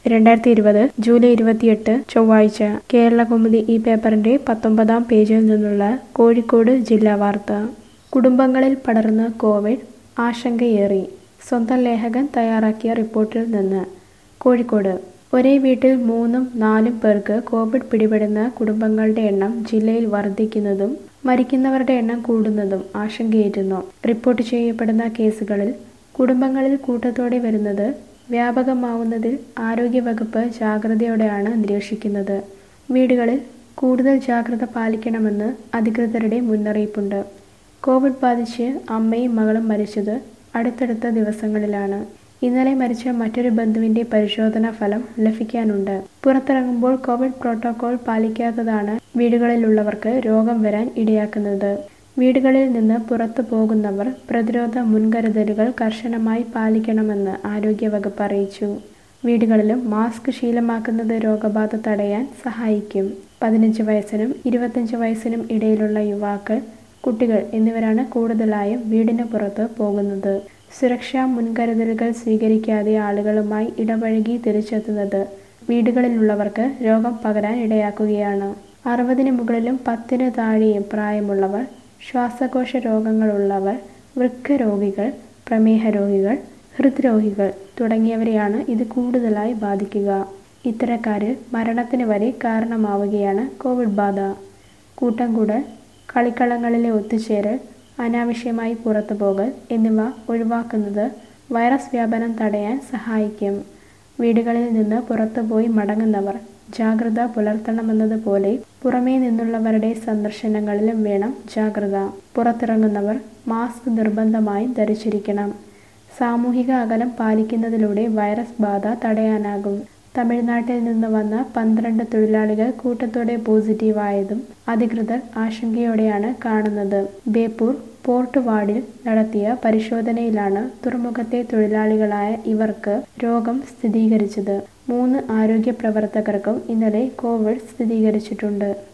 രണ്ടായിരത്തി ഇരുപത് ജൂലൈ ഇരുപത്തിയെട്ട് ചൊവ്വാഴ്ച കേരളകൗമുദി ഈ പേപ്പറിന്റെ പത്തൊമ്പതാം പേജിൽ നിന്നുള്ള കോഴിക്കോട് ജില്ലാ വാർത്ത കുടുംബങ്ങളിൽ പടർന്ന് കോവിഡ് ആശങ്കയേറി സ്വന്തം ലേഖകൻ തയ്യാറാക്കിയ റിപ്പോർട്ടിൽ നിന്ന് കോഴിക്കോട് ഒരേ വീട്ടിൽ മൂന്നും നാലും പേർക്ക് കോവിഡ് പിടിപെടുന്ന കുടുംബങ്ങളുടെ എണ്ണം ജില്ലയിൽ വർദ്ധിക്കുന്നതും മരിക്കുന്നവരുടെ എണ്ണം കൂടുന്നതും ആശങ്കയേറ്റുന്നു റിപ്പോർട്ട് ചെയ്യപ്പെടുന്ന കേസുകളിൽ കുടുംബങ്ങളിൽ കൂട്ടത്തോടെ വരുന്നത് വ്യാപകമാവുന്നതിൽ ആരോഗ്യവകുപ്പ് ജാഗ്രതയോടെയാണ് നിരീക്ഷിക്കുന്നത് വീടുകളിൽ കൂടുതൽ ജാഗ്രത പാലിക്കണമെന്ന് അധികൃതരുടെ മുന്നറിയിപ്പുണ്ട് കോവിഡ് ബാധിച്ച് അമ്മയും മകളും മരിച്ചത് അടുത്തടുത്ത ദിവസങ്ങളിലാണ് ഇന്നലെ മരിച്ച മറ്റൊരു ബന്ധുവിന്റെ പരിശോധനാ ഫലം ലഭിക്കാനുണ്ട് പുറത്തിറങ്ങുമ്പോൾ കോവിഡ് പ്രോട്ടോകോൾ പാലിക്കാത്തതാണ് വീടുകളിലുള്ളവർക്ക് രോഗം വരാൻ ഇടയാക്കുന്നത് വീടുകളിൽ നിന്ന് പുറത്തു പോകുന്നവർ പ്രതിരോധ മുൻകരുതലുകൾ കർശനമായി പാലിക്കണമെന്ന് ആരോഗ്യവകുപ്പ് അറിയിച്ചു വീടുകളിലും മാസ്ക് ശീലമാക്കുന്നത് രോഗബാധ തടയാൻ സഹായിക്കും പതിനഞ്ച് വയസ്സിനും ഇരുപത്തഞ്ച് വയസ്സിനും ഇടയിലുള്ള യുവാക്കൾ കുട്ടികൾ എന്നിവരാണ് കൂടുതലായും വീടിന് പുറത്ത് പോകുന്നത് സുരക്ഷാ മുൻകരുതലുകൾ സ്വീകരിക്കാതെ ആളുകളുമായി ഇടപഴകി തിരിച്ചെത്തുന്നത് വീടുകളിലുള്ളവർക്ക് രോഗം പകരാൻ ഇടയാക്കുകയാണ് അറുപതിന് മുകളിലും പത്തിന് താഴെയും പ്രായമുള്ളവർ ശ്വാസകോശ രോഗങ്ങളുള്ളവർ വൃക്ക രോഗികൾ പ്രമേഹ രോഗികൾ ഹൃദ്രോഗികൾ തുടങ്ങിയവരെയാണ് ഇത് കൂടുതലായി ബാധിക്കുക ഇത്തരക്കാരിൽ മരണത്തിന് വരെ കാരണമാവുകയാണ് കോവിഡ് ബാധ കൂട്ടം കൂടൽ കളിക്കളങ്ങളിലെ ഒത്തുചേരൽ അനാവശ്യമായി പുറത്തു പോകൽ എന്നിവ ഒഴിവാക്കുന്നത് വൈറസ് വ്യാപനം തടയാൻ സഹായിക്കും വീടുകളിൽ നിന്ന് പുറത്തുപോയി മടങ്ങുന്നവർ ജാഗ്രത പുലർത്തണമെന്നതുപോലെ പുറമേ നിന്നുള്ളവരുടെ സന്ദർശനങ്ങളിലും വേണം ജാഗ്രത പുറത്തിറങ്ങുന്നവർ മാസ്ക് നിർബന്ധമായും ധരിച്ചിരിക്കണം സാമൂഹിക അകലം പാലിക്കുന്നതിലൂടെ വൈറസ് ബാധ തടയാനാകും തമിഴ്നാട്ടിൽ നിന്ന് വന്ന പന്ത്രണ്ട് തൊഴിലാളികൾ കൂട്ടത്തോടെ പോസിറ്റീവായതും അധികൃതർ ആശങ്കയോടെയാണ് കാണുന്നത് ബേപ്പൂർ പോർട്ട് വാർഡിൽ നടത്തിയ പരിശോധനയിലാണ് തുറമുഖത്തെ തൊഴിലാളികളായ ഇവർക്ക് രോഗം സ്ഥിരീകരിച്ചത് മൂന്ന് ആരോഗ്യ പ്രവർത്തകർക്കും ഇന്നലെ കോവിഡ് സ്ഥിരീകരിച്ചിട്ടുണ്ട്